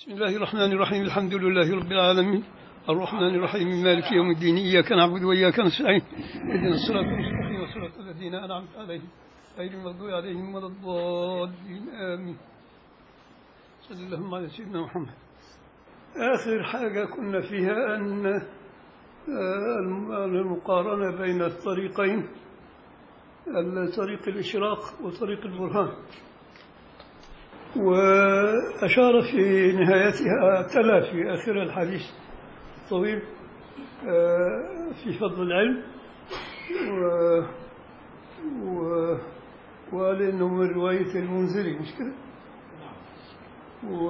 بسم الله الرحمن الرحيم الحمد لله رب العالمين الرحمن الرحيم مالك يوم الدين إياك نعبد وإياك نستعين اهدنا الصراط المستقيم صراط الذين أنعمت عليهم غير المغضوب عليهم ولا الضالين آمين صلى اللهم على سيدنا محمد آخر حاجة كنا فيها أن آه، المقارنة بين الطريقين طريق الإشراق وطريق البرهان وأشار في نهايتها تلا في آخر الحديث الطويل آه، في فضل العلم و و وقال إنه من رواية المنذري مش كده؟ و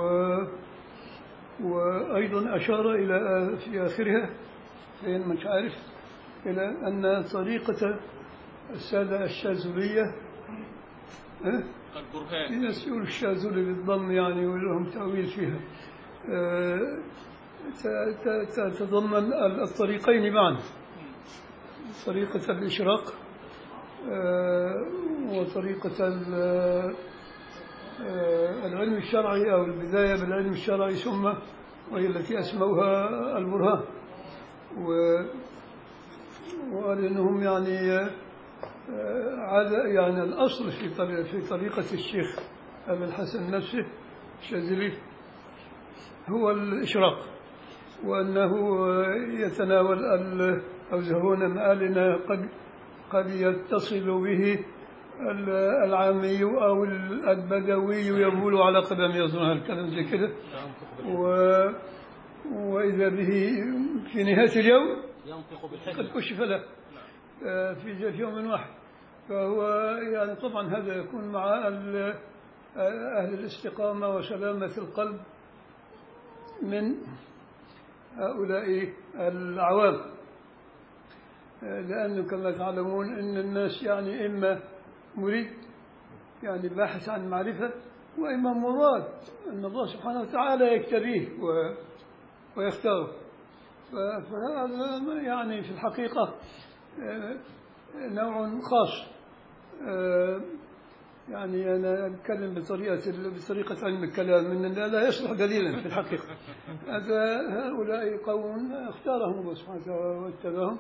وأيضا أشار إلى في آخرها فين مش عارف إلى أن طريقة السادة الشاذلية أه؟ البرهان في ناس يقول الشاذلي بالضم يعني ولهم تأويل فيها آه، ت- ت- ت- تتضمن الطريقين معا طريقة الإشراق آه، وطريقة ال- آه، العلم الشرعي أو البداية بالعلم الشرعي ثم وهي التي أسموها البرهان و وقال إنهم يعني آه، هذا يعني الأصل في طريقة, في طريقة الشيخ أبي الحسن نفسه الشاذلي هو الإشراق وأنه يتناول ال- أو زهون مآلنا قد قد يتصل به ال- العامي أو البدوي يبول على قدم يظن الكلام زي كده و وإذا به في نهاية اليوم ينطق قد بالحكمة كشف له آه، في في يوم واحد فهو يعني طبعا هذا يكون مع ال- آه، أهل الاستقامة وسلامة القلب من هؤلاء العوام آه، لأنه كما تعلمون أن الناس يعني إما مريد يعني باحث عن معرفة وإما مراد أن الله سبحانه وتعالى يكتبيه و- ويختاره ف- فهذا يعني في الحقيقة آه، نوع خاص آه، يعني أنا أتكلم بطريقة بطريقة علم الكلام أن لا يصلح دليلا في الحقيقة هذا هؤلاء قوم اختارهم الله سبحانه وتعالى واتبعهم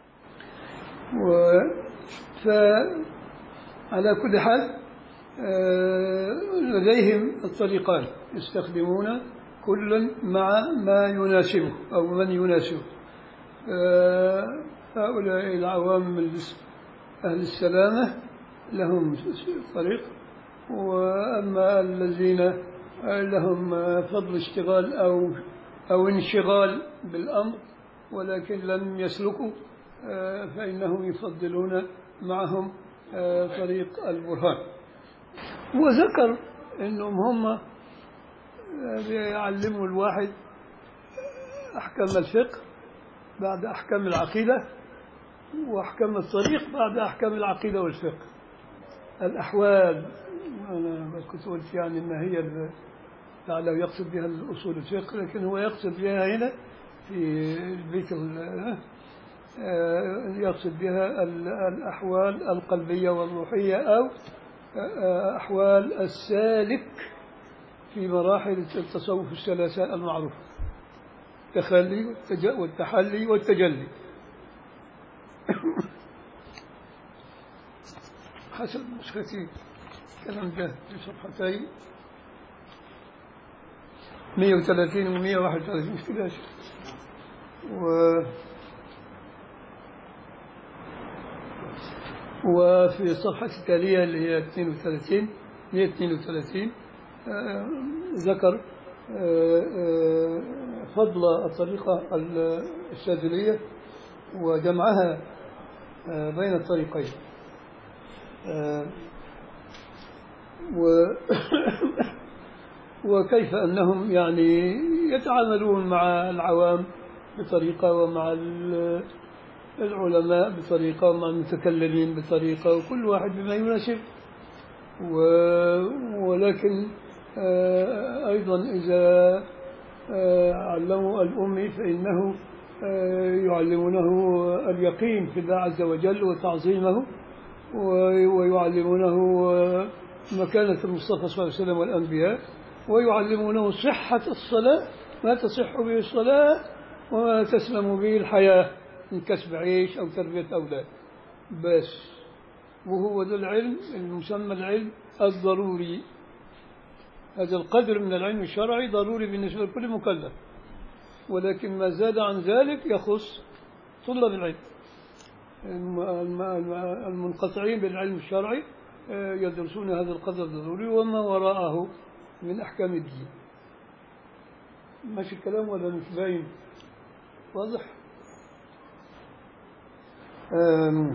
و فعلى كل حال آه، لديهم الطريقان يستخدمون كل مع ما يناسبه أو من يناسبه آه، هؤلاء العوام من أهل السلامة لهم طريق وأما الذين لهم فضل اشتغال أو أو انشغال بالأمر ولكن لم يسلكوا آه، فإنهم يفضلون معهم آه، طريق البرهان وذكر أنهم هم آه، بيعلموا الواحد أحكام الفقه بعد أحكام العقيدة وأحكام الطريق بعد أحكام العقيدة والفقه الأحوال أنا كنت قلت يعني إن هي ال- لعله يقصد بها الأصول الفقه لكن هو يقصد بها هنا في البيت ال- آه، يقصد بها ال- الأحوال القلبية والروحية أو آه، أحوال السالك في مراحل التصوف الثلاثة المعروفة التخلي والتج- والتحلي والتجلي حسب نسختي الكلام ده في صفحتين 130 و 131 مش كده يا شيخ؟ و وفي الصفحة التالية اللي هي 32 132 آه، ذكر آه، آه، فضل الطريقة الشاذلية وجمعها آه، بين الطريقين آه، و وكيف أنهم يعني يتعاملون مع العوام بطريقة ومع ال- العلماء بطريقة ومع المتكلمين بطريقة وكل واحد بما يناسب و... ولكن آه، أيضا إذا آه، علموا الأمي فإنه آه، يعلمونه اليقين في الله عز وجل وتعظيمه و- ويعلمونه آه، مكانة المصطفى صلى الله عليه وسلم والأنبياء ويعلمونه صحة الصلاة ما تصح به الصلاة وما تسلم به الحياة من كسب عيش أو تربية أولاد بس وهو ذا العلم المسمى العلم الضروري هذا القدر من العلم الشرعي ضروري بالنسبة لكل مكلف ولكن ما زاد عن ذلك يخص طلاب العلم الم- الم- الم- المنقطعين بالعلم الشرعي آه، يدرسون هذا القدر الضروري وما وراءه من أحكام الدين ماشي الكلام ولا مش باين واضح آم،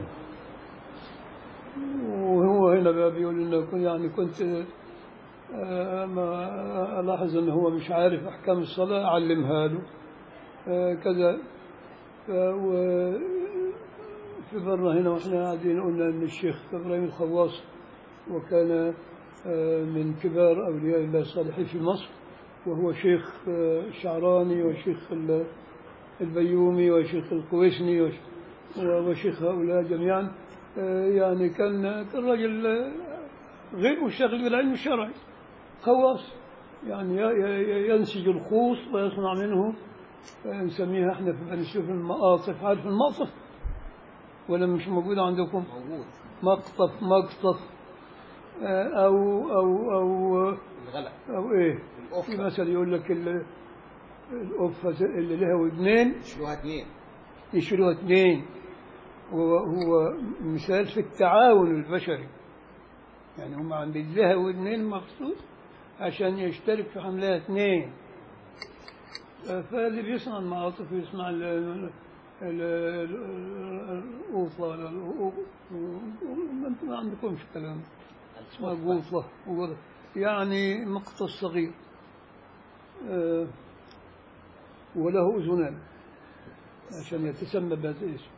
وهو هنا بقى بيقول انه كن- يعني كنت آه، ما الاحظ انه هو مش عارف احكام الصلاه اعلمها له آه، كذا ف- و- في مرة هنا واحنا قاعدين قلنا ان الشيخ ابراهيم الخواص وكان آه، من كبار اولياء الله الصالحين في مصر وهو شيخ آه، الشعراني وشيخ ال- البيومي وشيخ القويسني وش- وشيخ هؤلاء جميعا آه، يعني كان كان رجل آه، غير مشتغل بالعلم الشرعي خواص يعني ي- ي- ينسج الخوص ويصنع منه آه، نسميها احنا في بني سويف المقاطف عارف المقطف ولا مش موجود عندكم موجود مقطف مقطف آه، او او او الغلق او ايه القفة. في مثل يقول لك ال- القفة اللي لها ودنين يشيلوها اتنين يشيلوها اثنين هو هو مثال في التعاون البشري يعني هم عاملين لها ودنين مخصوص عشان يشترك في حملها اثنين فاللي بيصنع المعاطف يصنع ال- ال- ال- ال- القوطة ولا القو- ما انتم ما عندكمش كلام اسمها قوطة قوطة. يعني مقطع صغير آه، وله أذنان عشان يتسمى بهذا الاسم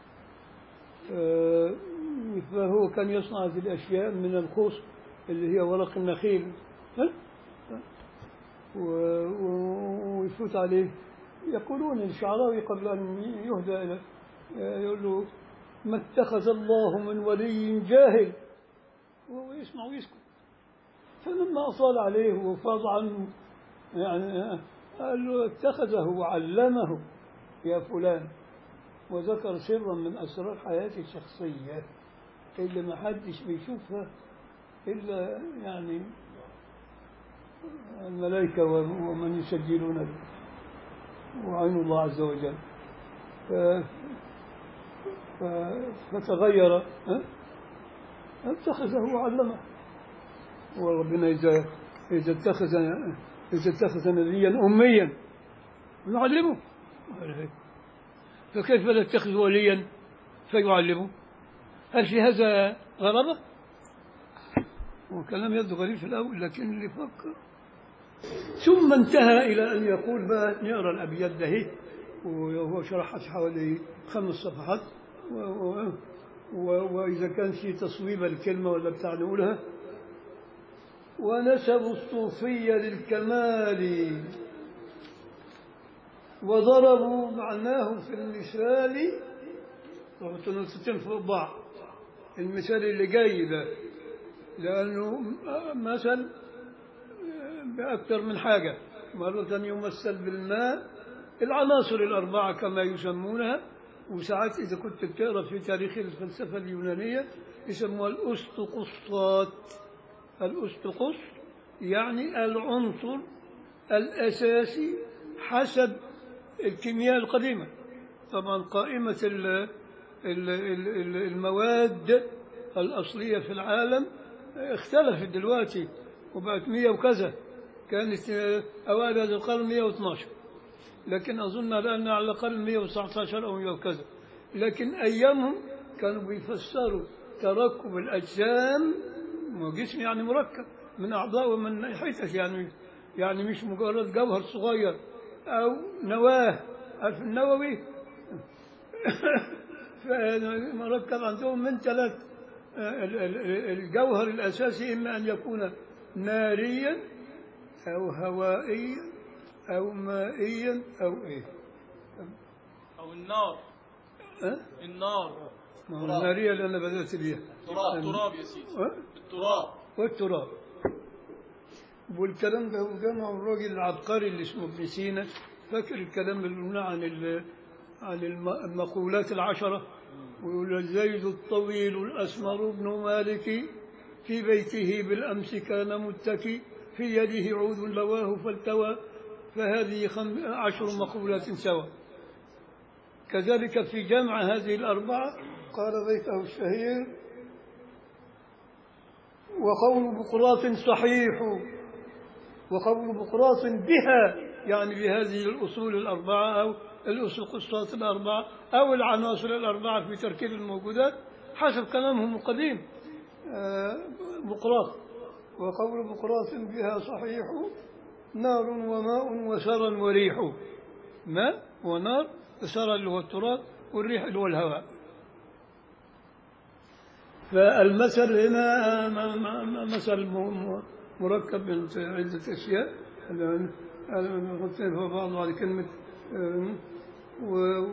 آه، فهو كان يصنع هذه الأشياء من الخوص اللي هي ورق النخيل ها؟ و- و- ويفوت عليه يقولون الشعراوي قبل أن يهدى إلى يقول له ما اتخذ الله من ولي جاهل وهو يسمع ويسكت فلما أطال عليه وفاض عنه يعني قال له اتخذه وعلمه يا فلان وذكر سرا من أسرار حياته الشخصية اللي ما حدش بيشوفها إلا يعني الملائكة ومن يسجلون له وعين الله عز وجل ف... ف... فتغير ها؟ اتخذه وعلمه وربنا إذا إذا اتخذ إذا اتخذ نبيا أميا يعلمه فكيف لا يتخذ وليا فيعلمه هل في هذا غرابة؟ وكلام يبدو غريب في الأول لكن اللي فكر ثم انتهى إلى أن يقول بقى نقرأ الأبيات ده هي، وهو شرحها في حوالي خمس صفحات و و و وإذا كان في تصويب الكلمة ولا بتاع نقولها ونسبوا الصوفية للكمال وضربوا معناه في المثال رحتوا نقطتين فوق بعض المثال اللي جاي ده لأنه مثل بأكثر من حاجة مرة يمثل بالماء العناصر الأربعة كما يسمونها وساعات إذا كنت بتقرأ في تاريخ الفلسفة اليونانية يسموها الأسطقسطات الأسطقس يعني العنصر الأساسي حسب الكيمياء القديمة طبعا قائمة ال ال ال المواد الأصلية في العالم اختلفت دلوقتي وبقت مية وكذا كانت أوائل هذا القرن 112 لكن أظن الآن على الأقل 119 أو 100 وكذا لكن أيامهم كانوا بيفسروا تركب الأجسام وجسم يعني مركب من أعضاء ومن حتت يعني يعني مش مجرد جوهر صغير أو نواة عارف النووي مركب عندهم من ثلاث الجوهر الأساسي إما أن يكون ناريا أو هوائيا أو مائيا أو إيه أو النار أه؟ النار ما هو النارية اللي أنا بدأت بيها تراب تراب يا سيدي أه؟ التراب والتراب والكلام ده هو جمع الراجل العبقري اللي اسمه ابن سينا فاكر الكلام اللي قلناه عن ال- عن الم- المقولات العشرة ويقول زيد الطويل الأسمر بن مالك في بيته بالأمس كان متكي في يده عود لواه فالتوى فهذه خم... عشر مقولات سوا كذلك في جمع هذه الأربعة قال بيته الشهير وقول بقراط صحيح وقول بقراط بها يعني بهذه الأصول الأربعة أو الأسقسطات الأربعة أو العناصر الأربعة في تركيب الموجودات حسب كلامهم القديم آه، بقراط وقول بقراط بها صحيح نار وماء وسرى وريح ماء ونار وسرى اللي هو التراب والريح اللي هو الهواء فالمثل هنا م- م- م- مثل م- م- مركب من عدة أشياء الآن أنا قلت بعض على كلمة آم، و-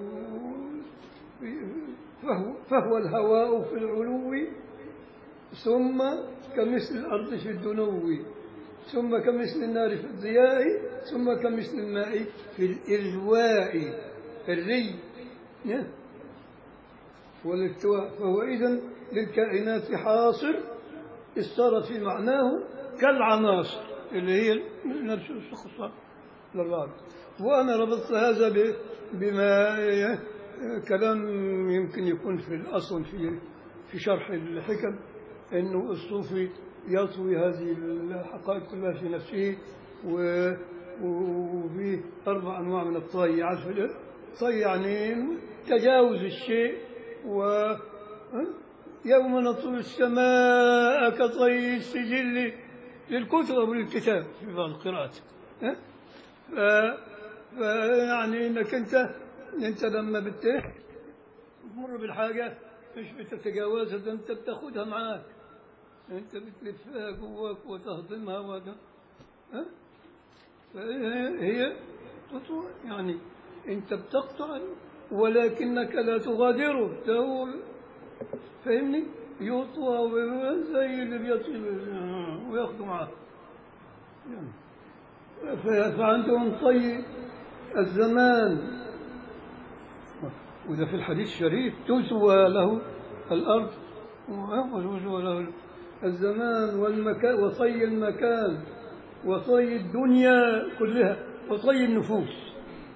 فهو, فهو الهواء في العلو ثم كمثل الأرض في الدنو ثم كمثل النار في الضياء ثم كمثل الماء في الإرواء الري نه؟ والاستواء فهو إذن للكائنات حاصر استرت في معناه كالعناصر اللي هي نفس الشخص للرابط وأنا ربطت هذا ب- بما ي- كلام يمكن يكون في الأصل في في شرح الحكم أنه الصوفي يطوي هذه الحقائق كلها في نفسه و- وفي أربع أنواع من الطي عارف الطي يعني تجاوز الشيء و ها؟ يوم نطوي السماء كطي السجل للكتب أو للكتاب في بعض القراءات ها؟ ف... فيعني انك انت انت لما بت تمر بالحاجه مش بتتجاوزها ده انت بتاخدها معاك انت بتلفها جواك وتهضمها وت... ها؟ فهي هي تطوع يعني انت بتقطع ولكنك لا تغادره ده هو فاهمني يطوى و- زي اللي بيطوي وياخده معاه يعني. ف- فعندهم طي الزمان وده في الحديث الشريف تسوى له الأرض وتسوى له الزمان والمكان وطي المكان وطي الدنيا كلها وطي النفوس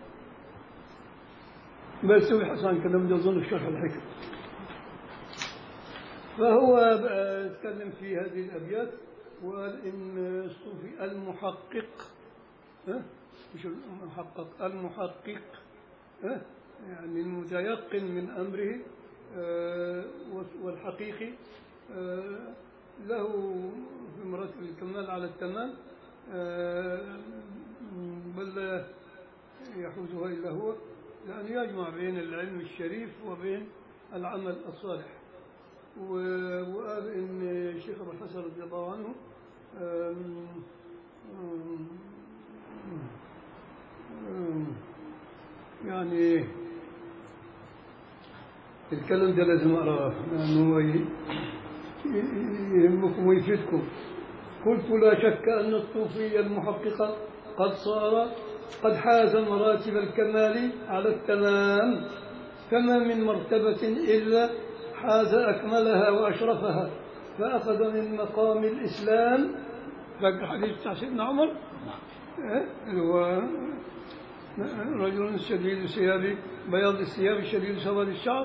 بس هو حسن كلام ده أظن في شرح الحكم فهو بقى اتكلم في هذه الأبيات وقال إن الصوفي المحقق ها؟ مش المحقق المحقق ها؟ يعني المتيقن من أمره آه، والحقيقي آه، له في مراتب الكمال على التمام آه، بل لا يحوزها إلا هو لأن يجمع بين العلم الشريف وبين العمل الصالح و- وقال ان الشيخ ابو الحسن رضي الله عنه آم، آم، آم، يعني الكلام ده لازم اقراه لانه ي- ي- يهمكم ويفيدكم قلت لا شك ان الصوفي المحقق قد صار قد حاز مراتب الكمال على التمام فما من مرتبة إلا حاز أكملها وأشرفها فأخذ من مقام الإسلام فاكر الحديث بتاع سيدنا عمر إيه؟ اللي هو رجل شديد الثياب بياض الثياب شديد سواد الشعر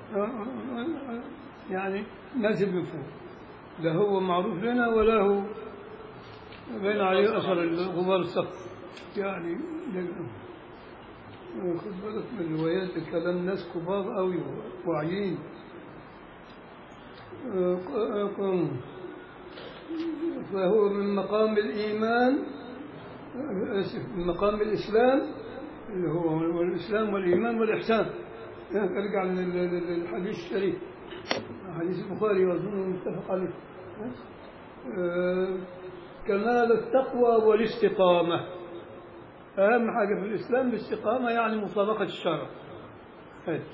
يعني نازل من فوق لا هو معروف لنا ولا هو بين عليه أثر غبار السقف يعني خد بالك من الروايات ده كلام ناس كبار قوي واعيين فهو من مقام الإيمان آسف من مقام الإسلام اللي هو الإسلام والإيمان والإحسان ارجع للحديث الشريف حديث البخاري وأظنه متفق عليه آه، كمال التقوى والاستقامة أهم حاجة في الإسلام الاستقامة يعني مطابقة الشرع هذه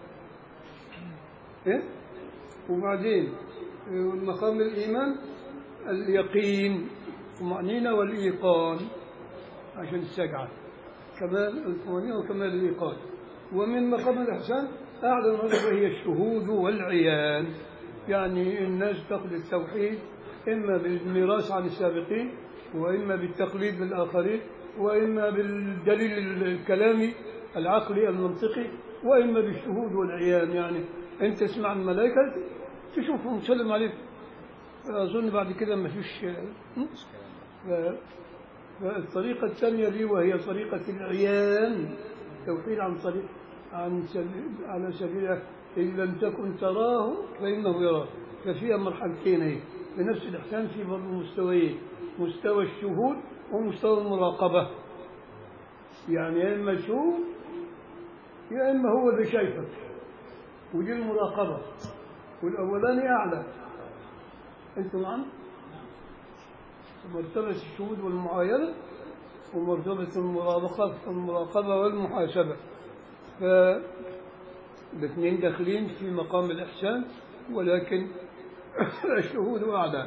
إيه؟ وبعدين آه، مقام الإيمان اليقين الطمأنينة والإيقان عشان السجعة كمال الطمأنينة وكمال الإيقان ومن مقام الإحسان أعلى مرتبة هي الشهود والعيان يعني الناس تاخذ التوحيد إما بالميراث عن السابقين وإما بالتقليد للآخرين وإما بالدليل الكلامي العقلي المنطقي وإما بالشهود والعيان يعني أنت تسمع الملائكة تشوفهم تسلم عليك أظن بعد كده ما فيش ف- فالطريقة الثانية لي وهي طريقة العيان توحيد عن طريق عن سبيل على سبيل إن لم تكن تراه فإنه يراك ففيها مرحلتين هي بنفس الإحسان في برضه مستويين مستوى الشهود ومستوى المراقبة يعني يا إما تشوف يا إما هو اللي شايفك ودي المراقبة والأولاني أعلى أنتم معنا؟ مرتبة الشهود والمعاينة ومرتبة المرافقة المراقبة والمحاسبة فالاثنين داخلين في مقام الإحسان ولكن الشهود أعلى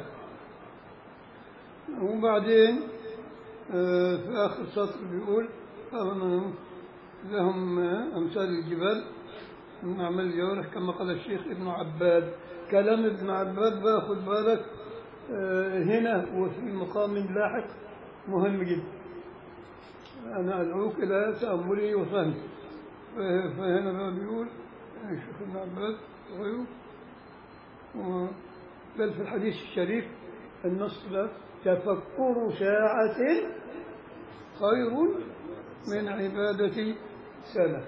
وبعدين آه، في آخر سطر بيقول أفمن لهم أمثال الجبال من أعمال الجوارح كما قال الشيخ ابن عباد كلام ابن عباد باخد بالك آه، هنا وفي مقام لاحق مهم جدا أنا أدعوك إلى تأمله وفهمه ف- فهنا بقى بيقول الشيخ ابن عباس وغيره و- بل في الحديث الشريف النص ده تفكر ساعة خير من عبادة سنة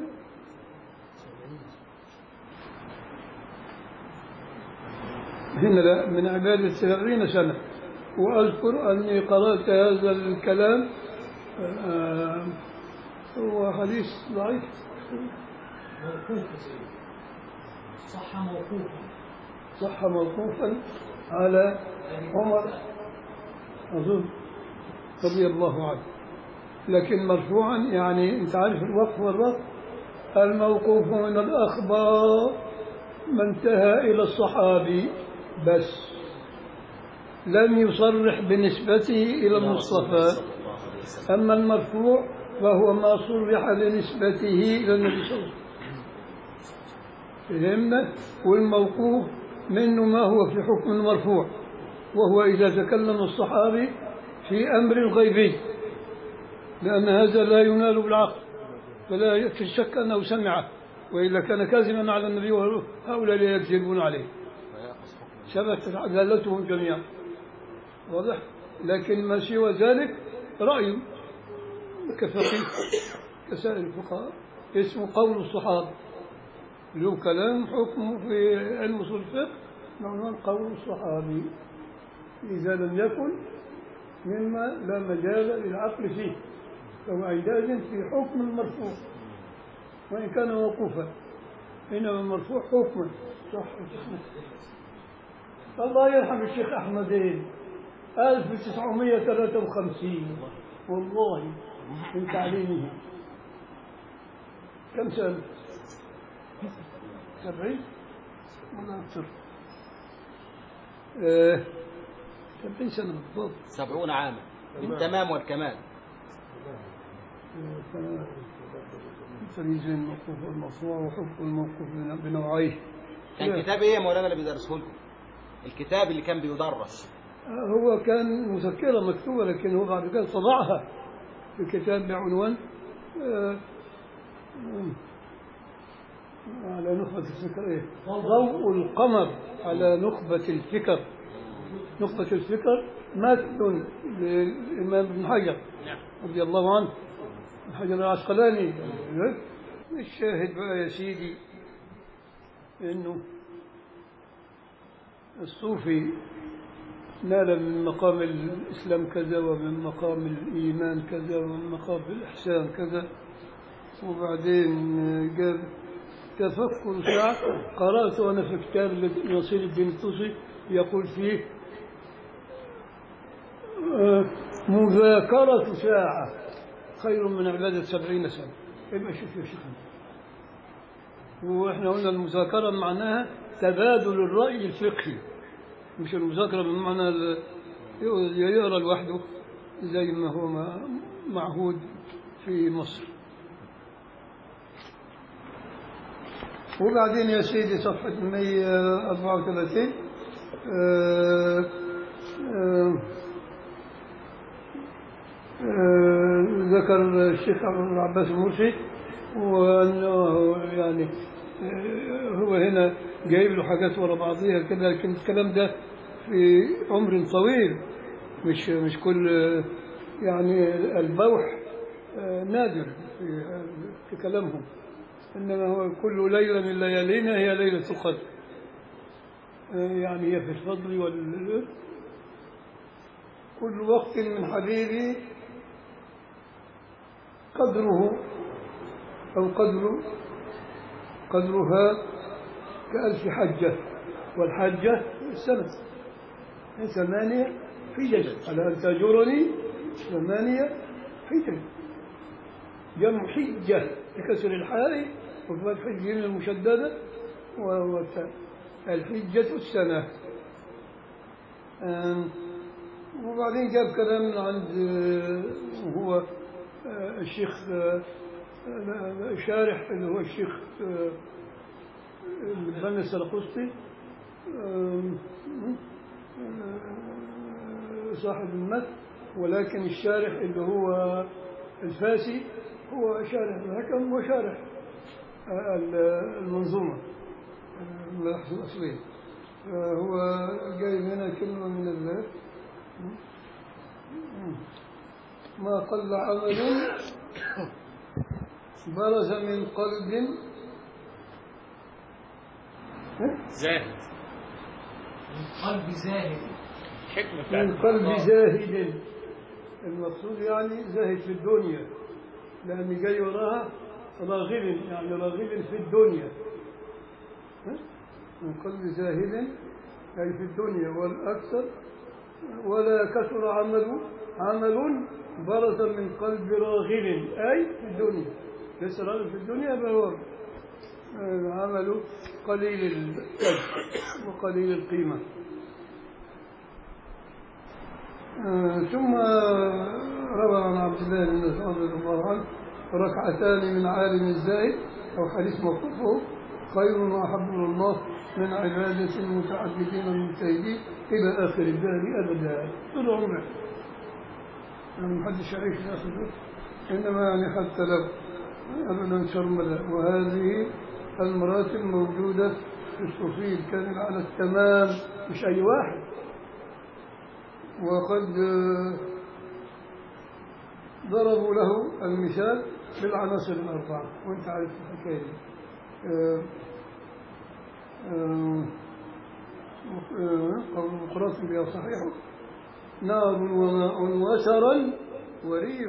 هنا لا من عبادة سبعين سنة وأذكر أني قرأت هذا الكلام آه، هو حديث ضعيف موقوف صح موقوفا صح موقوفا على عمر أظن رضي الله عنه لكن مرفوعا يعني أنت عارف الوقف والرفع الموقوف من الأخبار ما انتهى إلى الصحابي بس لم يصرح بنسبته إلى المصطفى أما المرفوع فهو ما صرح بنسبته إلى النبي صلى الله عليه وسلم فهمنا والموقوف منه ما هو في حكم المرفوع وهو إذا تكلم الصحابي في أمر غيبي لأن هذا لا ينال بالعقل فلا يكفي الشك أنه سمعه وإلا كان كاذبا على النبي وهؤلاء لا يكذبون عليه ثبت عدالتهم جميعا واضح لكن ما سوى ذلك رأي كفقيه كسائر الفقهاء اسمه قول الصحابة له كلام حكمه في علم اصول الفقه معنى قول الصحابي إذا لم يكن مما لا مجال للعقل فيه فهو عندئذ في حكم المرفوع وإن كان موقوفا إنما المرفوع حكما صح الله يرحم الشيخ أحمدين 1953 والله من تعليمه كم سنة؟ سبعين ولا أكثر آه، سبعين سنة بالضبط سبعون عاما بالتمام والكمال تمييز الموقوف والمرفوع وحكم الموقوف بن- بنوعيه كان كتاب ايه يا مولانا اللي بيدرسه لكم الكتاب اللي كان بيدرس آه، هو كان مذكرة مكتوبة لكن هو بعد كده طبعها في كتاب بعنوان آه، آه، على نخبة الفكر إيه؟ ضوء القمر على نخبة الفكر نخبة الفكر متن للإمام ابن حجر رضي الله عنه ابن حجر العسقلاني الشاهد بقى يا سيدي إنه الصوفي نال من مقام الإسلام كذا ومن مقام الإيمان كذا ومن مقام الإحسان كذا وبعدين جاب تفكر ساعة قرأت أنا في كتاب نصير الدين الطوسي يقول فيه آه، مذاكرة ساعة خير من عبادة سبعين سنة يبقى شوف يا شيخ واحنا قلنا المذاكرة معناها تبادل الرأي الفقهي مش المذاكرة بمعنى ال- يقرا لوحده زي ما هو ما- معهود في مصر وبعدين يا سيدي صفحة 134 آه، آه، آه، ذكر الشيخ عبد العباس المرسي وأنه يعني آه، هو هنا جايب له حاجات ورا بعضيها كده لكن الكلام ده في عمر طويل مش مش كل آه، يعني البوح آه، نادر في, في كلامهم إنما هو كل ليلة من ليالينا هي ليلة القدر آه، يعني هي في الفضل وال كل وقت من حبيبي قدره أو قدر قدرها كألف حجة والحجة السنة ثمانية حجج على أن تأجرني ثمانية حجج جمع حجة بكسر الحاء وفتح الجيم المشددة وهو الت- الحجة السنة آم، وبعدين جاب كلام من عند آه، وهو آه، الشيخ آه، آه، الشارح اللي هو الشيخ آه، البنا السرقسطي آم، آه، صاحب المتن ولكن الشارح اللي هو الفاسي هو شارح الحكم وشارح آه، المنظومة آه، المباحث الأصلية هو جايب هنا كلمة من ال ما قل عمل برز من قلب زاهد من قلب زاهد الحكمة بتاعت من قلب زاهد المقصود يعني زاهد في الدنيا لأن جاي وراها راغب يعني راغب في الدنيا ها؟ من قلب زاهد أي في الدنيا والأكثر ولا كثر عمل عمل برز من قلب راغب أي في الدنيا ليس راغب في الدنيا بل هو آه، عمل قليل الكسب وقليل القيمة آه، ثم روى عن عبد الله بن مسعود رضي الله عنه ركعتان من عالم الزاهد أو حديث موقوفه خير وأحب إلى الله من عبادة المتعبدين المجتهدين إلى آخر الدهر أبدا طول عمره يعني محدش يعيش في آخر الدهر إنما يعني حتى لو أبدا شرملا وهذه المراتب موجودة في الصوفي الكامل على التمام مش أي واحد وقد آه، ضربوا له المثال بالعناصر الأربعة وأنت عارف الحكاية دي آه، آه، آه، قول مقراط بها صحيح نار وماء وسرا وريح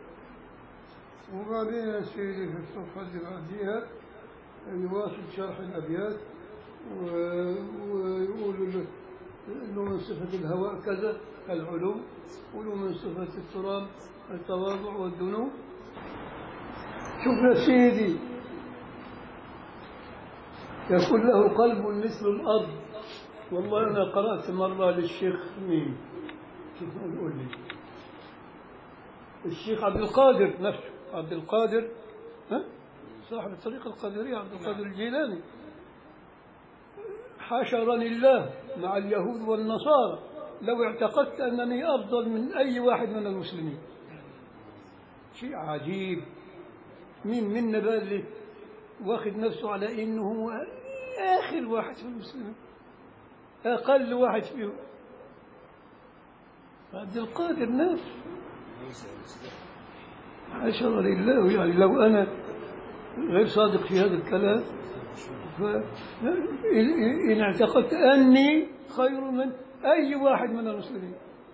وبعدين يا سيدي في الصفحة اللي بعديها يواصل شرح الأبيات و- ويقول له- له من صفة الهواء كذا العلو وله من صفة التراب التواضع والدنو شوف يا سيدي يكون له قلب مثل الأرض والله أنا قرأت مرة للشيخ مين شوف يقول لي الشيخ عبد القادر نفسه عبد القادر ها؟ صاحب الطريقة القادرية عبد القادر الجيلاني حشرني الله مع اليهود والنصارى لو اعتقدت أنني أفضل من أي واحد من المسلمين شيء عجيب مين منا بقى اللي واخد نفسه على انه هو اخر واحد في المسلمين اقل واحد فيهم عبد القادر نفسه حشر لله يعني لو انا غير صادق في هذا الكلام ف إن- ان اعتقدت اني خير من اي واحد من المسلمين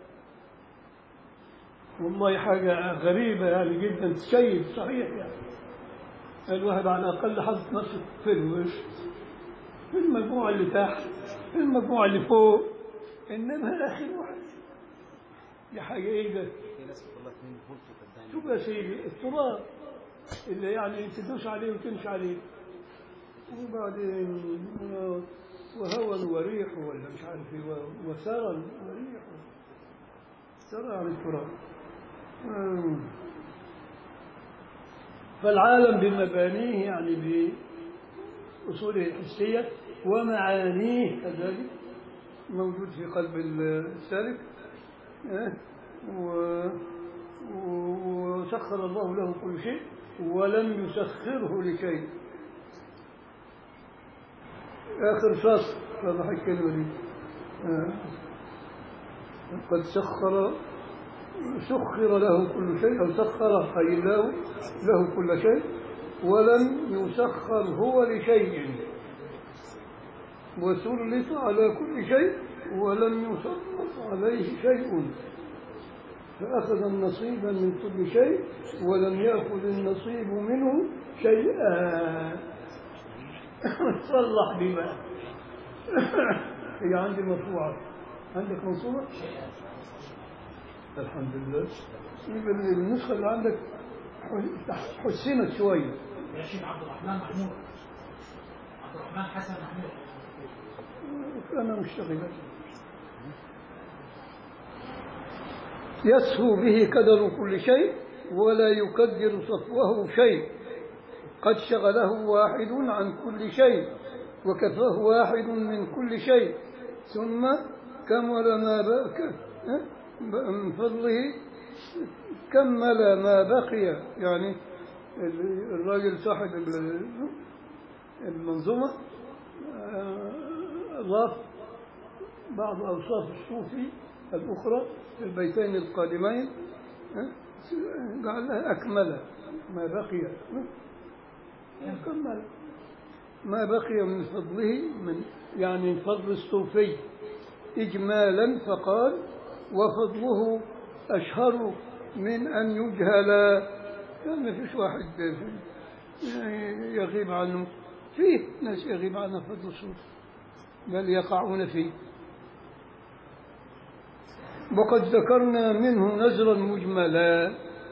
والله حاجة غريبة يعني جدا تشيب صحيح يعني الواحد على الأقل حاطط نفسه في الوش في المجموعة اللي تحت في المجموعة اللي فوق إنما آخر واحد دي حاجة إيه ده في ناس بتقول لك مين فولت قدامي شوف يا سيدي التراب اللي يعني تدوس عليه وتمشي عليه وبعدين وهوى وريح ولا مش عارف ايه و- وثرى وريح ترى عن التراب آم. فالعالم بمبانيه يعني بأصوله الحسية ومعانيه كذلك موجود في قلب السالك آه، و- و- وسخر الله له كل شيء ولم يسخره لشيء آخر فصل فضح الكلمة دي آه. قد سخر سخر له كل شيء أو سخر أي الله له كل شيء ولم يسخر هو لشيء وسلط على كل شيء ولم يسلط عليه شيء فأخذ النصيب من كل شيء ولم يأخذ النصيب منه شيئا صلح بما هي عندي مرفوعة عندك منصوبة؟ الحمد لله يبقى النسخة اللي عندك حسنت شوية يا شيخ عبد الرحمن محمود عبد الرحمن حسن محمود فأنا مشتغلا يسهو به كدر كل شيء ولا يكدر صفوه شيء قد شغله واحد عن كل شيء وكفاه واحد من كل شيء ثم كمل ما بقى من فضله كمل ما بقي يعني الراجل صاحب المنظومة أضاف بعض أوصاف الصوفي الأخرى في البيتين القادمين قال أكمل ما بقي كمل ما بقي من فضله من يعني من فضل الصوفي إجمالا فقال وفضله أشهر من أن يجهل يعني ما فيش واحد يعني يغيب عنه فيه ناس يغيب عنه فضل الصوفي بل يقعون فيه وقد ذكرنا منه نزرا مجملا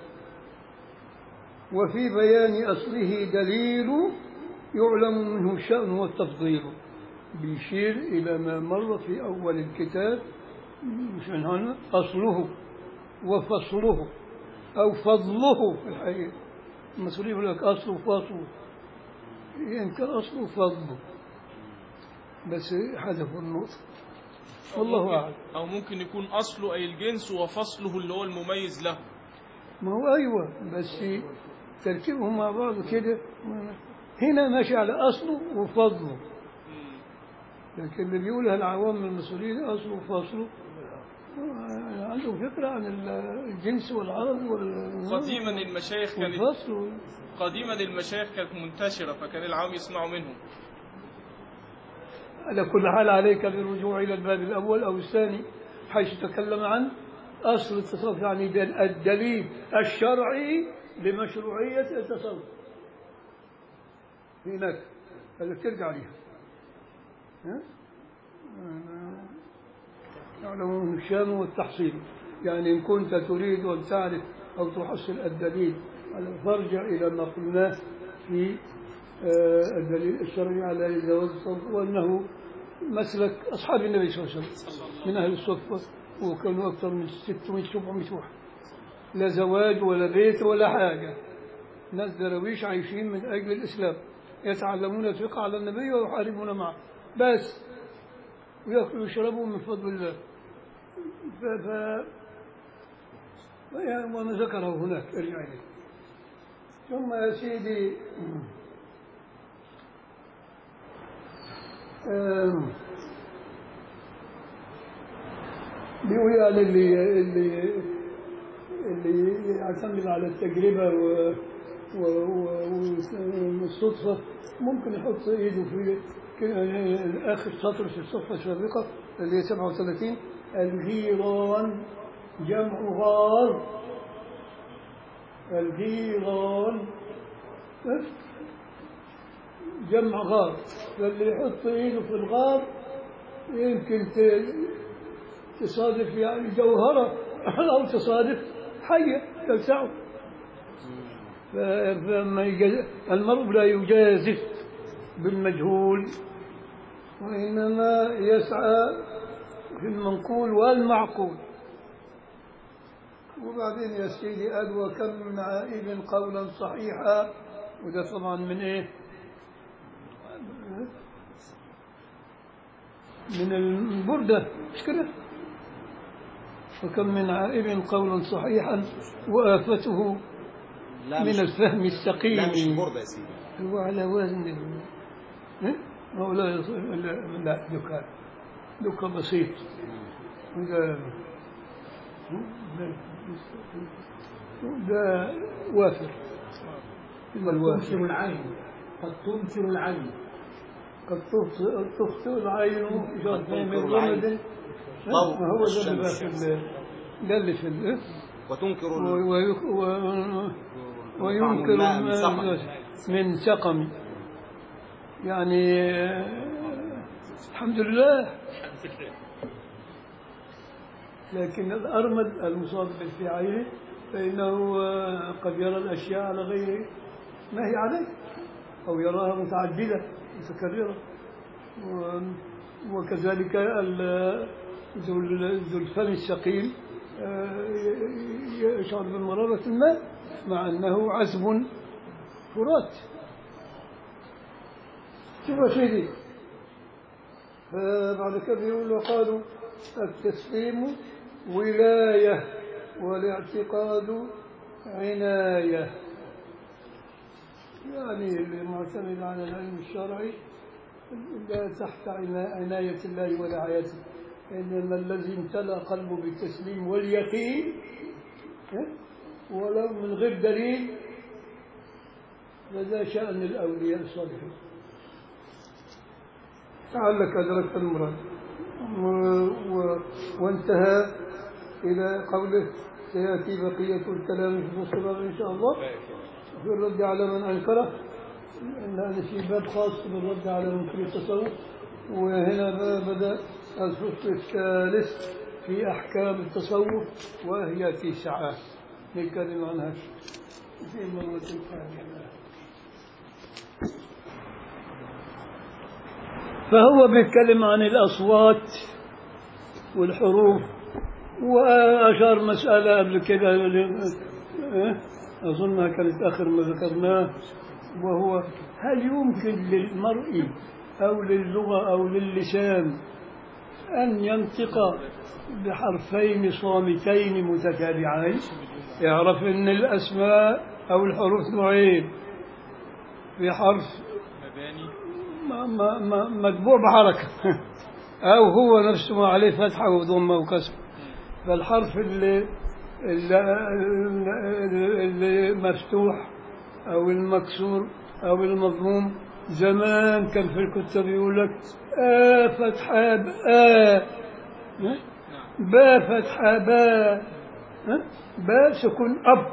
وفي بيان أصله دليل يعلم منه الشأن والتفضيل بيشير إلى ما مر في أول الكتاب مشان هنا أصله وفصله أو فضله في الحقيقة المصري يقول لك أصله وفصله يمكن أصله فضله بس حذفوا النقطة والله أعلم أو ممكن يكون أصله أي الجنس وفصله اللي هو المميز له ما هو أيوة بس تركيبهم مع بعض كده هنا ماشي على أصله وفضله لكن اللي بيقولها العوام المصريين أصله وفصله آه، عنده فكرة عن الجنس والعرض وال قديما المشايخ كانت والفصل قديما المشايخ كانت منتشرة فكان العام يسمعوا منهم على كل حال عليك بالرجوع إلى الباب الأول أو الثاني حيث تكلم عن أصل التصوف يعني دل- الدليل الشرعي لمشروعية التصوف هناك هذا ترجع عليها ها؟ آه، يعلمون الشام والتحصيل يعني إن كنت تريد أن تعرف أو تحصل الدليل على- فارجع إلى ما قلناه في آه، الدليل الشرعي على جواز الصوف وأنه مسلك أصحاب النبي صلى الله عليه وسلم من أهل الصفة وكانوا أكثر من 600 700 واحد لا زواج ولا بيت ولا حاجة ناس درويش عايشين من أجل الإسلام يتعلمون الفقه على النبي ويحاربون معه بس ويأكلوا ويشربوا من فضل الله ف... ف... يعني وما ذكره هناك ارجع إليه ثم يا سيدي آم، بيقول يعني اللي اللي اللي يعتمد على التجربة و و- و- والصدفة ممكن يحط ايده في ك- اخر سطر في الصفحة السابقة اللي هي 37 الغيران جمع غار الغيران بس جمع غار فاللي يحط ايده في الغار يمكن ت- تصادف يعني جوهرة أو تصادف حية تلسعه ف- فما يجاز- المرء لا يجازف بالمجهول وإنما يسعى في المنقول والمعقول وبعدين يا سيدي قال وكم من عائب قولا صحيحا وده طبعا من ايه؟ من البردة مش كده؟ وكم من عائب قولا صحيحا وآفته لا من مش الفهم لا السقيم مش برده يا سيدي هو على وزن ال- إيه؟ هو لا يص- لا لا دكان دكان بسيط ده ده وافر إلا تنكر الوافر العين قد تنكر العين قد تخطئ تخطئ العين إذا قد من تنكر العين. ضمد ضوء ما هو ده اللي بقى الشمس. في ال- ده اللي في ال- وتنكر و- ال- ويك- و- وينكر الماء من ما- سقم. من سقم يعني آه، الحمد لله لكن الأرمد المصاب في عينه فإنه آه، قد يرى الأشياء على غير ما هي عليه أو يراها متعددة متكررة و- وكذلك ال- ذو ال- ذو الفم الثقيل آه، ي- يشعر بمرارة الماء مع أنه عذب فرات شوف يا سيدي فبعد كده يقول وقالوا التسليم ولاية والاعتقاد عناية يعني المعتمد على العلم الشرعي لا تحت عنا- عناية الله ورعايته إنما الذي امتلأ قلبه بالتسليم واليقين ها؟ ولو من غير دليل فذا شأن الأولياء الصالحين لعلك أدركت المراد و... و... وانتهى إلى قوله سيأتي بقية الكلام في الصراط إن شاء الله في الرد على من أنكره إن هذا في باب خاص بالرد على منكر التصوف وهنا بقى بدأ الفصل الثالث في أحكام التصوف وهي تسعة نتكلم عنها في مرة ثانية فهو بيتكلم عن الأصوات والحروف وأشار مسألة قبل كده إيه؟ أظنها كانت آخر ما ذكرناه وهو هل يمكن للمرء أو للغة أو للسان أن ينطق بحرفين صامتين متتابعين يعرف أن الأسماء أو الحروف نوعين في حرف مباني ما ما ما متبوع بحركة أو هو نفسه ما عليه فتحة وضمة وكسر فالحرف اللي, اللي, اللي مفتوح أو المكسور أو المضموم زمان كان في الكتاب يقول لك آ فتحة ب آ ها؟ با فتحة با ها؟ با سكون أب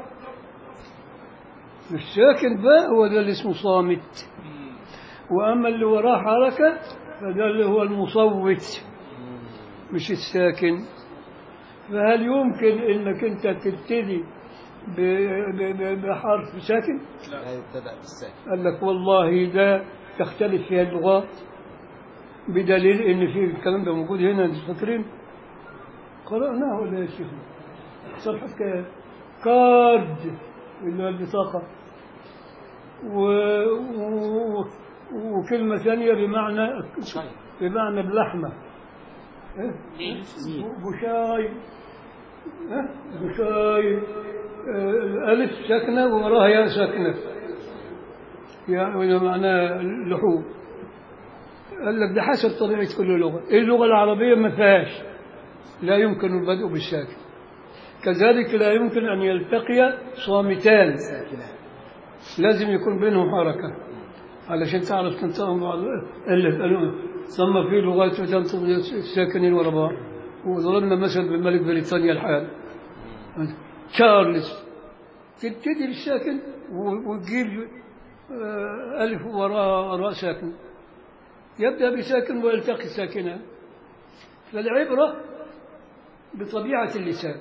الساكن با هو ده اللي اسمه صامت وأما اللي وراه حركة فده اللي هو المصوت مش الساكن فهل يمكن انك انت تبتدي ب- ب- ب- بحرف ساكن لا يبتدأ بالساكن قال لك والله ده تختلف فيها اللغات بدليل ان في الكلام ده موجود هنا انتوا فاكرين قرأناه ولا يا شيخ صفحة كام كارد اللي هو البطاقة و... و... وكلمة ثانية بمعنى بمعنى اللحمة إيه؟ بشاي إيه؟ بشاي آه، الألف ساكنة ووراها ياء ساكنة يعني معناه لحوم قال لك ده حسب طبيعة كل لغة اللغة العربية ما فيهاش لا يمكن البدء بالساكن كذلك لا يمكن أن يلتقي صامتان لازم يكون بينهم حركة علشان تعرف تنطقهم بعض ألف ألف ثم في لغات تنطق الساكنين ورا بعض وضربنا مثل بملك بريطانيا الحال تشارلز تبتدي بالساكن و- وتجيب آه، ألف وراء راء ساكن يبدأ بساكن ويلتقي ساكنان فالعبرة بطبيعة اللسان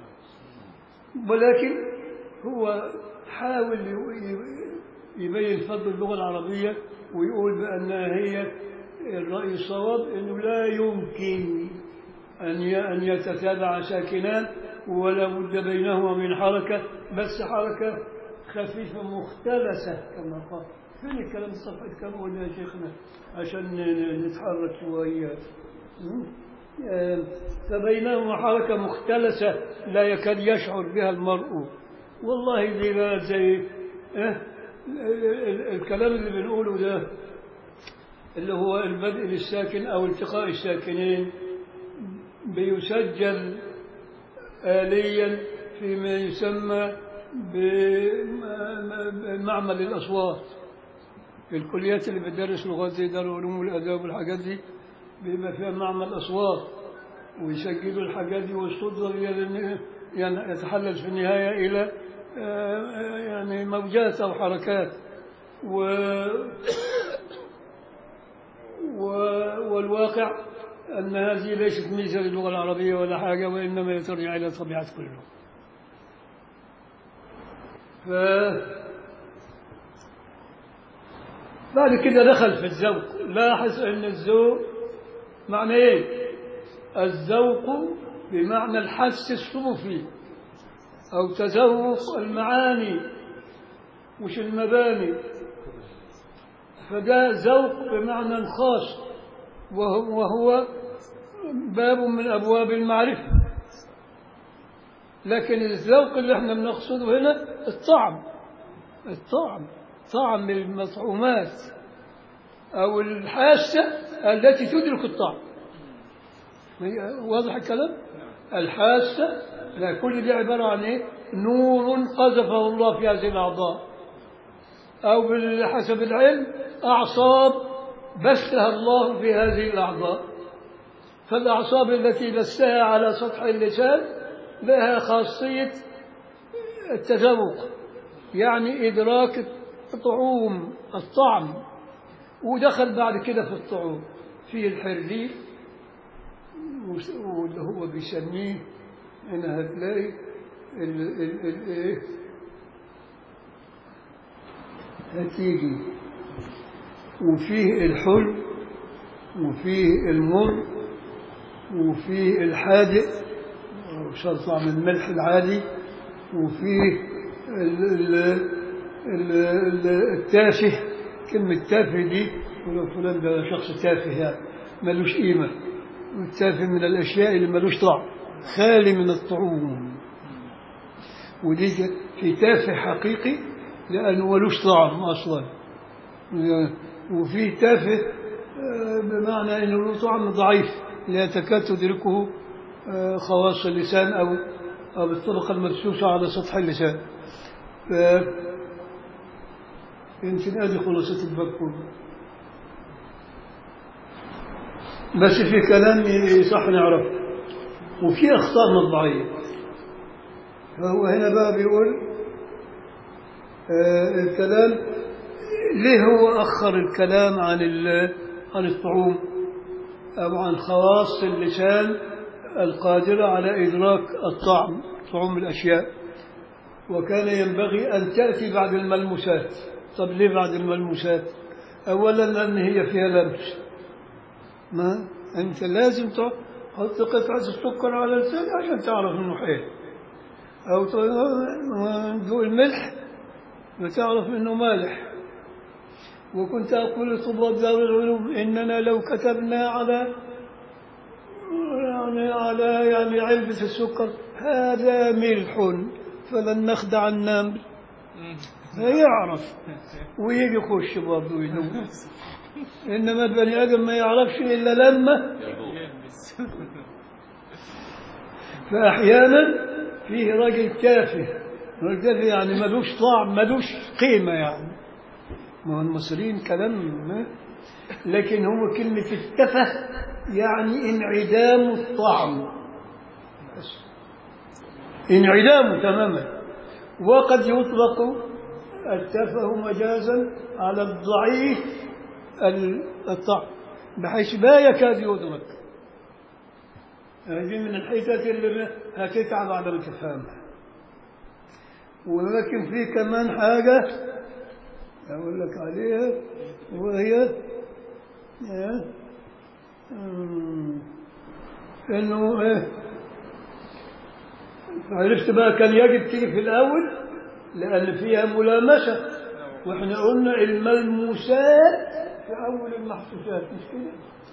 ولكن هو حاول ي- ي- يبين فضل اللغة العربية ويقول بأنها هي الرأي الصواب أنه لا يمكن أن ي- أن يتتابع ساكنان ولا بد بينهما من حركة بس حركة خفيفة مختلسة كما قال فين الكلام الصفحة كم قلنا يا شيخنا عشان ن- نتحرك شوية م? آه، فبينهما حركة مختلسة لا يكاد يشعر بها المرء والله زي ما زي آه، ال- ال- الكلام اللي بنقوله ده اللي هو البدء بالساكن أو التقاء الساكنين بيسجل آليا فيما يسمى بمعمل الأصوات الكليات اللي بتدرس لغات زي دار العلوم والآداب والحاجات دي بيبقى فيها معمل أصوات ويسجلوا الحاجات دي والصوت ده يعني يعني يتحلل في النهاية إلى آه، يعني موجات أو حركات و و- والواقع أن هذه ليست ميزة للغة العربية ولا حاجة وإنما ترجع إلى طبيعة كل لغة ف... بعد كده دخل في الذوق لاحظ أن الذوق معنى إيه الذوق بمعنى الحس الصوفي أو تذوق المعاني مش المباني فده ذوق بمعنى خاص وهو, وهو باب من أبواب المعرفة لكن الذوق اللي احنا بنقصده هنا الطعم الطعم طعم المطعومات أو الحاسة التي تدرك الطعم واضح الكلام الحاسة لا كل دي عبارة عن ايه نور قذفه الله في هذه الأعضاء أو بحسب العلم أعصاب بثها الله في هذه الأعضاء فالأعصاب التي بثها على سطح اللسان لها خاصية التذوق يعني إدراك الطعوم الطعم ودخل بعد كده في الطعوم في الحرير واللي هو بيسميه هنا هتلاقي ال ال ال ايه هتيجي وفيه الحلو وفيه المر وفيه الحادق شرط طعم الملح العادي وفيه ال- ال- ال- ال- التافه كلمة تافه دي ولو فلان ده شخص تافه يعني ملوش قيمة والتافه من الأشياء اللي ملوش طعم خالي من الطعوم ودي في تافه حقيقي لأنه ملوش طعم أصلا وفي تافه آه، بمعنى أنه له طعم ضعيف لا تكاد تدركه آه، خواص اللسان أو أو الطبقة المدسوسة على سطح اللسان ف يمكن هذه خلاصة الباب كله بس في كلام صح نعرف وفي أخطاء مطبعية فهو هنا بقى بيقول آه الكلام ليه هو أخر الكلام عن ال- عن الطعوم أو عن خواص اللسان القادرة على إدراك الطعم طعوم الأشياء وكان ينبغي أن تأتي بعد الملموسات طب ليه بعد الملموسات أولا لأن هي فيها لمس ما أنت لازم تحط قطعة السكر على لسانك عشان تعرف إنه حيل أو تذوق الملح وتعرف إنه مالح وكنت أقول لطلاب دار العلوم إننا لو كتبنا على يعني على يعني علبة السكر هذا ملح فلن نخدع النمل يعرف ويجي يخش برضه يدوب إنما البني آدم ما يعرفش إلا لما فأحيانا فيه راجل تافه راجل تافه يعني ملوش طعم ملوش قيمة يعني ما هو المصريين كلام ما لكن هو كلمة التفه يعني انعدام الطعم بس. انعدامه تماما وقد يطلق التفه مجازا على الضعيف ال- الطعم بحيث لا يكاد يدرك هذه من الحتت اللي هتتعب على ما تفهمها ولكن في كمان حاجة أقول لك عليها وهي إيه؟ أمم، إنه إيه عرفت بقى كان يجب تيجي في الأول لأن فيها ملامسة وإحنا قلنا الملموسات في أول المحسوسات مش كده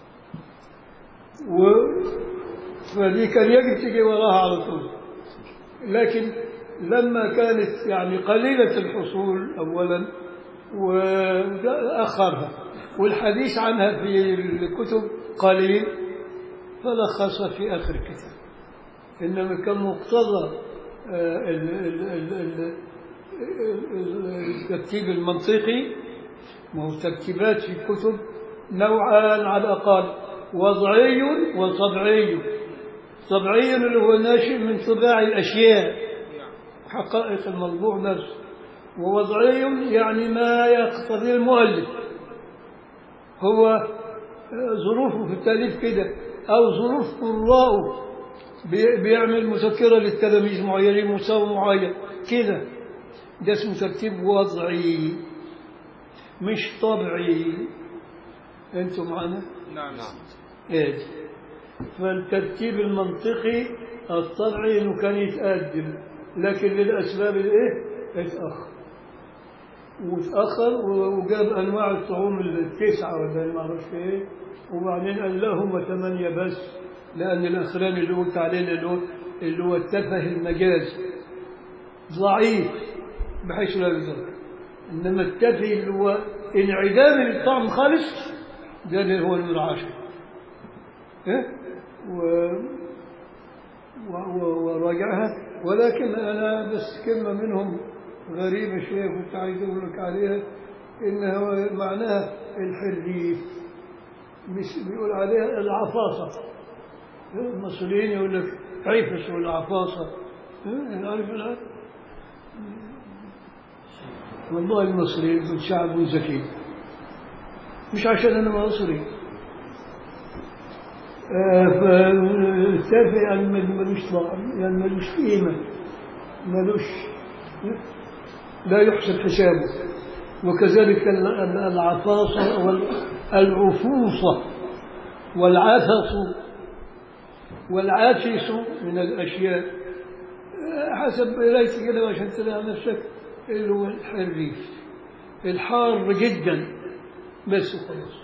و... فدي كان يجب تيجي وراها على طول لكن لما كانت يعني قليلة الحصول أولا وأخرها والحديث عنها في الكتب قليل فلخص في آخر الكتاب إنما كان مقتضى آه، ال- ال- ال- ال- ال- الترتيب المنطقي ما هو ترتيبات في الكتب نوعان على الأقل وضعي وطبعي طبعي اللي هو ناشئ من طباع الأشياء حقائق المطبوع نفسه ووضعي يعني ما يقتضي المؤلف هو آه، ظروفه في التأليف كده أو ظروف قراءه بي- بيعمل مذكرة للتلاميذ معينين مستوى معين كده ده اسمه ترتيب وضعي مش طبعي انتوا معنا نعم ايه فالترتيب المنطقي الطبعي انه كان يتقدم لكن للاسباب الايه اتاخر وتاخر وجاب انواع الطعوم التسعه ولا ما اعرفش ايه وبعدين قال لهم ثمانيه بس لان الاخراني اللي قلت عليه اللي هو اللي هو التفه المجاز ضعيف بحيث لا يذكر انما التفه اللي هو انعدام الطعم خالص ده اللي هو نمرة عشر إيه؟ و... و... و... وراجعها ولكن أنا بس كلمة منهم غريبة شوية كنت عايز أقول لك عليها إنها معناها الحريف مش بيقول عليها العفاصة المصريين يقول لك عفش ولا عفاصة إيه؟ عارف الآن والله المصريين دول شعب ذكي مش عشان أنا مصري فالتافه يعني ملوش طعم يعني ملوش قيمة ملوش لا يحسب حسابه وكذلك ال- العفاصة والعفوصة والعفص والعافس من الأشياء حسب قرايتي كده عشان تلاقي نفسك اللي هو الحريف الحار جدا بس وخلاص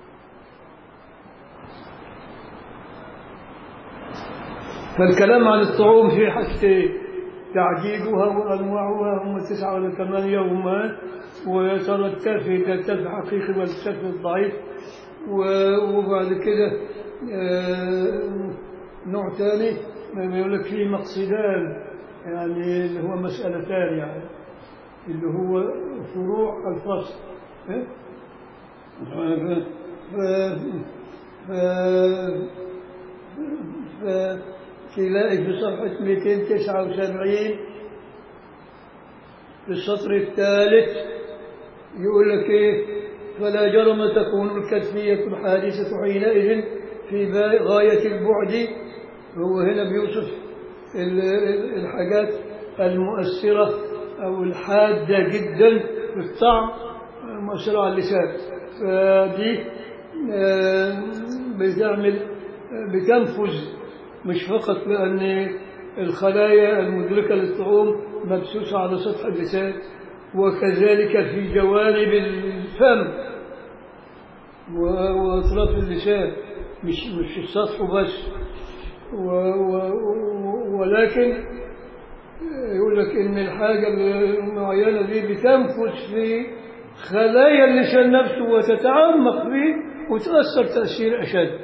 فالكلام عن الطعوم في حاجتين تعجيجها وانواعها هم تسعه ولا ثمانيه وما وترى التافه ده التافه حقيقي والتافه الضعيف و- وبعد كده آه، نوع ثاني ما يقول لك فيه مقصدان يعني اللي هو مسألتان يعني اللي هو فروع الفصل إيه؟ ف- ف- ف- ف- تلاقي في صفحة 279 في السطر الثالث يقول لك ايه فلا جرم تكون الكتفية الحادثة حينئذ في با- غاية البعد هو هنا بيوصف ال- ال- الحاجات المؤثرة أو الحادة جدا في الطعم مؤثرة على اللسان فدي آه، بتعمل بتنفذ مش فقط لأن الخلايا المدركة للطعوم مبثوثة على سطح اللسان وكذلك في جوانب الفم و- وأطراف اللسان مش مش السطح بس و و و ولكن يقول لك إن الحاجة المعينة دي بتنفذ في خلايا اللسان نفسه وتتعمق فيه وتأثر تأثير أشد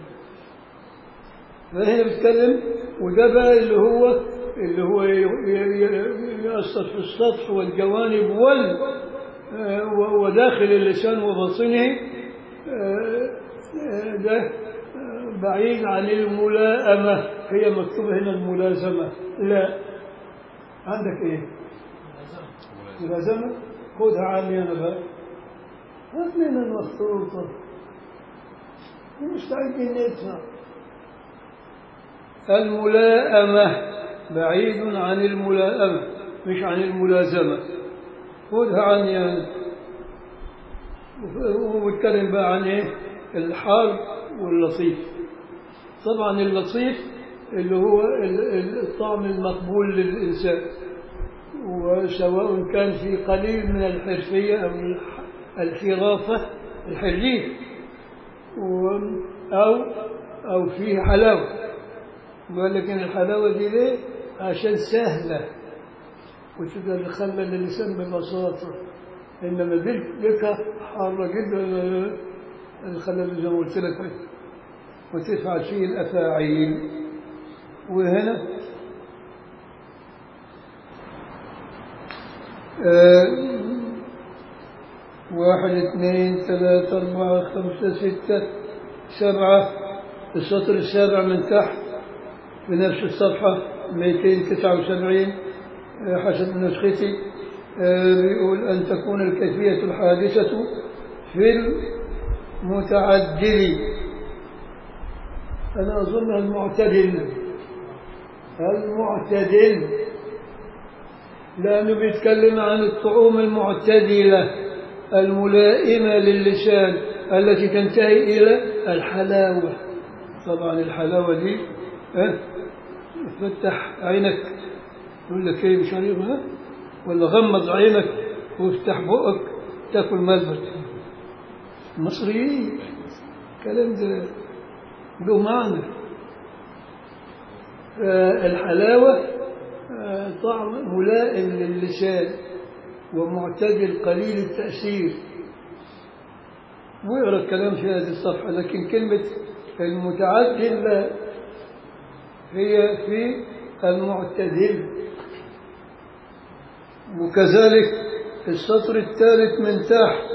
فهنا بيتكلم وده بقى اللي هو اللي هو ي- ي- ي- يأثر في السطح والجوانب وال آه، و- وداخل اللسان وباطنه آه، آه، ده آه، بعيد عن الملائمة هي مكتوبة هنا الملازمة لا عندك ايه؟ ملازمة خذها عني انا بقى هات لنا المخطوطة مستعدين ندفع الملائمة بعيد عن الملائمة مش عن الملازمة خذها عني أنا وبتكلم بقى عن ايه الحار واللطيف طبعا اللطيف اللي هو ال- ال- الطعم المقبول للإنسان وسواء كان في قليل من الحرفية أو الح- الحرافة الحريف و- أو أو فيه حلاوة قال لك إن الحلاوة دي ليه؟ عشان سهلة وتقدر تخلل اللسان ببساطة إنما دي لك حارة جدا الخلل زي ما قلت لك وتفعل فيه الأفاعيل وهنا آه، واحد اثنين ثلاثة أربعة خمسة ستة سبعة السطر السابع من تحت في نفس الصفحة 279 آه، حسب نسختي آه، بيقول أن تكون الكيفية الحادثة في المتعدل أنا أظن المعتدل المعتدل لأنه بيتكلم عن الطعوم المعتدلة الملائمة للسان التي تنتهي إلى الحلاوة طبعا الحلاوة دي ها فتح عينك يقول لك ايه مش عارف ها ولا غمض عينك وافتح بقك تاكل ملبس مصريين الكلام ده له معنى آه، الحلاوة آه، طعم ملائم للسان ومعتدل قليل التأثير واقرا الكلام في هذه الصفحة لكن كلمة المتعدل لا هي في المعتدل وكذلك السطر الثالث من تحت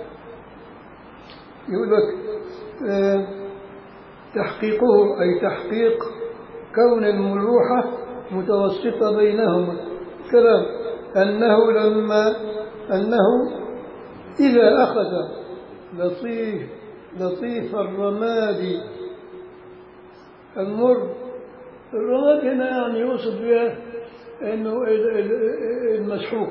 يقول لك آه، تحقيقه أي تحقيق كون الملوحة متوسطة بينهما كلام أنه لما أنه إذا أخذ لطيف لطيف الرماد المر الرماد هنا يعني يوصف بها انه ال- ال- المسحوق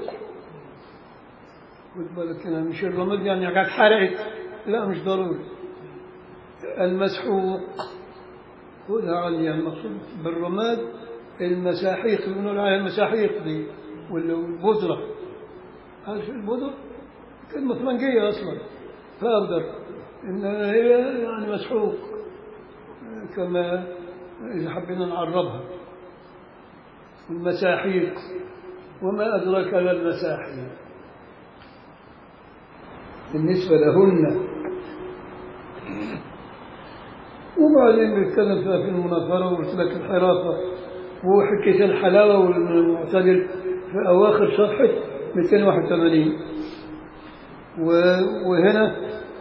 خد بالك هنا مش الرماد يعني قاعد حرقت لا مش ضروري المسحوق خذها عالية المقصود بالرماد المساحيق بنقول عليها المساحيق دي ولا البودرة عارف البودرة كلمة فرنجية أصلا فأقدر إنها هي يعني مسحوق كما إذا حبينا نعربها المساحيق وما أدرك ما المساحيق بالنسبة لهن وبعدين بيتكلم فيها في المناظرة وقلت لك الحرافة وحكيت الحلاوة والمعتدل في أواخر صفحة 281 و- وهنا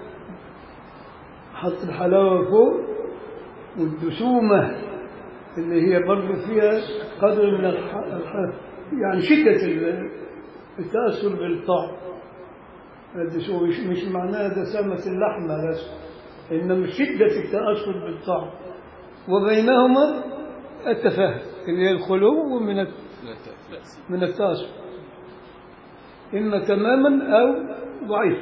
حط الحلاوة فوق والدسومة اللي هي برضه فيها قدر من الح... الح... يعني شدة ال- التأثر بالطعم الدسومة مش, مش معناها دسامة اللحمة بس إنما شدة التأثر بالطعم وبينهما التفاهم اللي هي الخلو من الت- من التأثر إما تماما أو ضعيف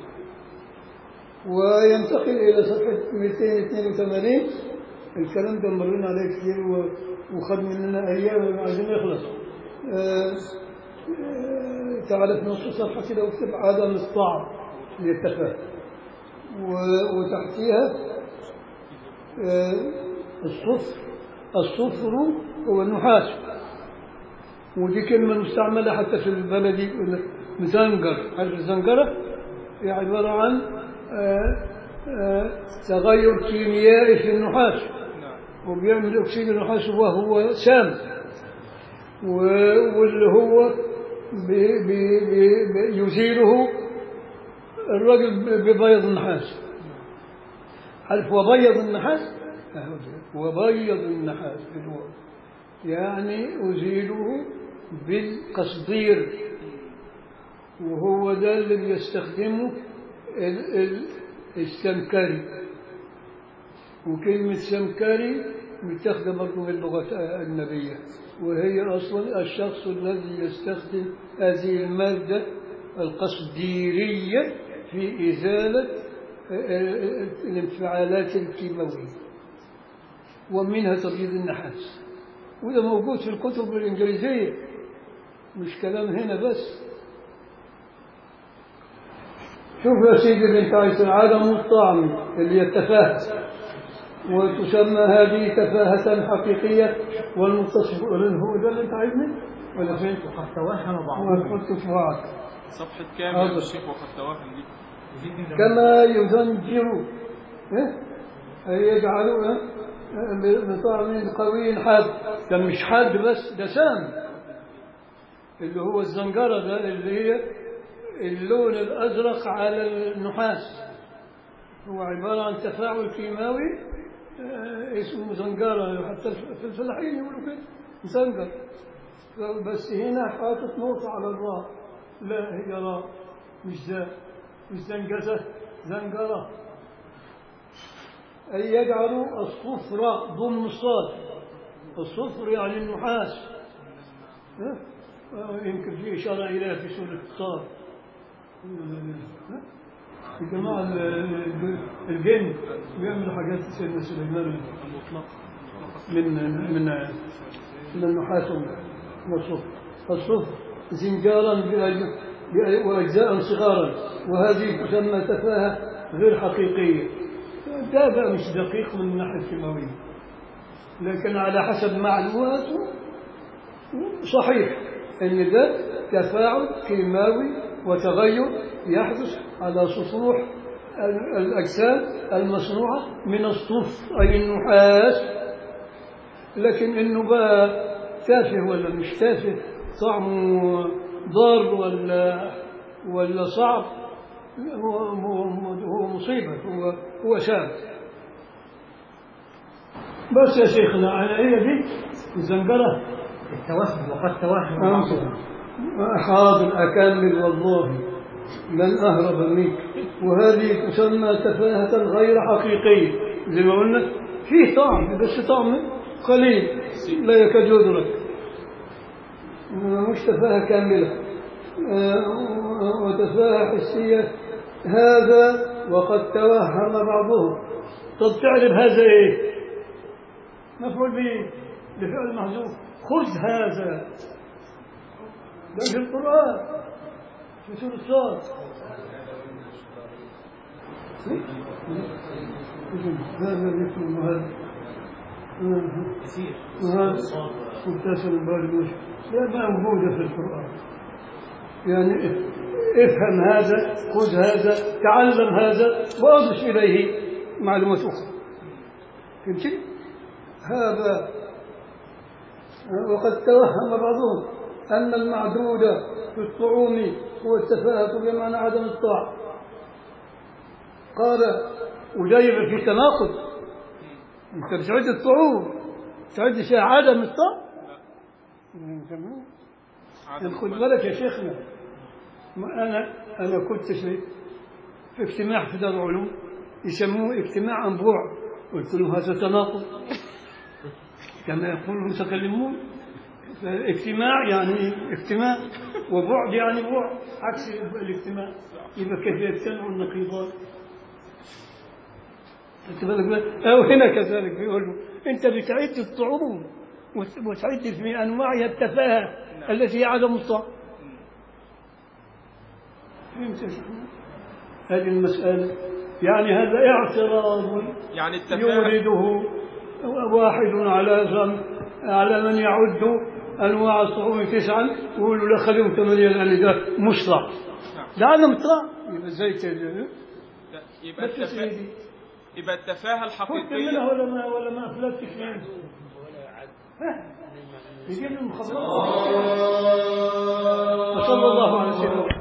وينتقل إلى صفحة 282 الكلام ده مرينا عليه كتير و- وخد مننا أيام عايزين يخلص آه، آه، تعال في نص الصفحة كده واكتب عدم الطعم للتفاهم و- وتحتيها آه، الصفر الصفر هو النحاس ودي كلمة مستعملة حتى في البلدي يقول لك مزنجر عارف الزنجرة هي عبارة عن آه، آه، تغير كيميائي في النحاس وبيعمل أكسيد النحاس وهو سام و- واللي هو بي بي بي بي يزيله الرجل ببيض النحاس عارف وبيض النحاس أهو ده. وبيض النحاس بالواو يعني أزيله بالقصدير وهو ده اللي بيستخدمه ال- ال- السمكري وكلمة سمكري متاخدة برضه من اللغة النبية وهي أصلا الشخص الذي يستخدم هذه المادة القصديرية في إزالة الانفعالات الكيماوية ومنها تبييض النحاس وده موجود في الكتب الإنجليزية مش كلام هنا بس شوف يا سيدي بنت عيسى العالم الطعم اللي يتفاهة وتسمى هذه تفاهة حقيقية والمتصف هو ده اللي انت عايزني ولا فين؟ وقد توهم بعضهم وقلت في بعض صفحة كام حاضر. يا الشيخ وقد توهم دي يزيد من كما يزنجر إيه؟ أي يجعل إيه؟ بطعم قوي حاد ده مش حاد بس ده سام اللي هو الزنجرة ده اللي هي اللون الأزرق على النحاس هو عبارة عن تفاعل كيماوي آه، اسمه زنجرة حتى في الفلاحين يقولوا كده زنجر بس هنا حاطط نقطة على الراء لا هي راء مش ذا مش زنجزة زنجرة أي يجعل الصفر ضمن الصاد الصفر يعني النحاس ها؟ آه، يمكن في إشارة إليها في سورة الصاد ها؟ يا جماعة ال- ال- الجن بيعملوا حاجات سيدنا سليمان المطلق من من من النحاس والصفر الصفر زنجارا بأج- بأ- وأجزاء صغارا وهذه تسمى تفاهة غير حقيقية ده بقى مش دقيق من الناحية الكيماوية لكن على حسب معلوماته صحيح ان ده تفاعل كيماوي وتغير يحدث على سطوح ال- الاجسام المصنوعه من الصف اي النحاس لكن انه بقى تافه ولا مش تافه طعمه ضار ولا ولا صعب هو هو هو مصيبه هو هو شاب بس يا شيخنا على هي دي الزنجره التوهم وقد توهم بعضهم حاضر أكمل والله لن أهرب منك وهذه تسمى تفاهة غير حقيقية زي ما قلنا فيه طعم بس طعم قليل لا يكاد يدرك مش تفاهة كاملة آه، وتفاهة حسية هذا وقد توهم بعضهم طب تعرف هذا ايه مفعول به بفعل محذوف خذ هذا ده في القرآن في سورة صاد هذا مثل هذا كثير وهذا مبتسم البارد وش لا ما موجودة في القرآن يعني افهم هذا خذ هذا تعلم هذا واضف إليه معلومات أخرى فهمت هذا وقد توهم بعضهم أن المعدود في الطعوم هو التفاهة بمعنى عدم الطاعة قال وجايب في تناقض انت بتعد الطعوم تعد فيها عدم الطاعة عدم خد القبول. بالك يا شيخنا ما أنا أنا كنت في في اجتماع في دار العلوم يسموه اجتماع أنبوع قلت له هذا تناقض كما يقول المتكلمون اجتماع يعني اجتماع وبعد يعني بعد عكس الاجتماع يبقى كيف يجتمع النقيضان خدت بالك بقى؟ أو هنا كذلك بيقولوا أنت بتعد الطعوم وت- وتعد في أنواعها التفاهة التي هي عدم الطاعة فهمت يا شيخنا؟ هذه المسألة يعني هذا اعتراض يعني التفاهة يورده واحد على زم على من يعد انواع الطعوم تسعا ويقول له لا خليهم ثمانيه لان ده مصلح نعم. ده عدم الطاعه يبقى زي كده يبقى بس يا التفاهة سيدي يبقى التفاهة خدت منها الحقيقية ولا ما ولا ما افلتش منها ها؟ يجيب المخابرات وصلى الله على سيدنا محمد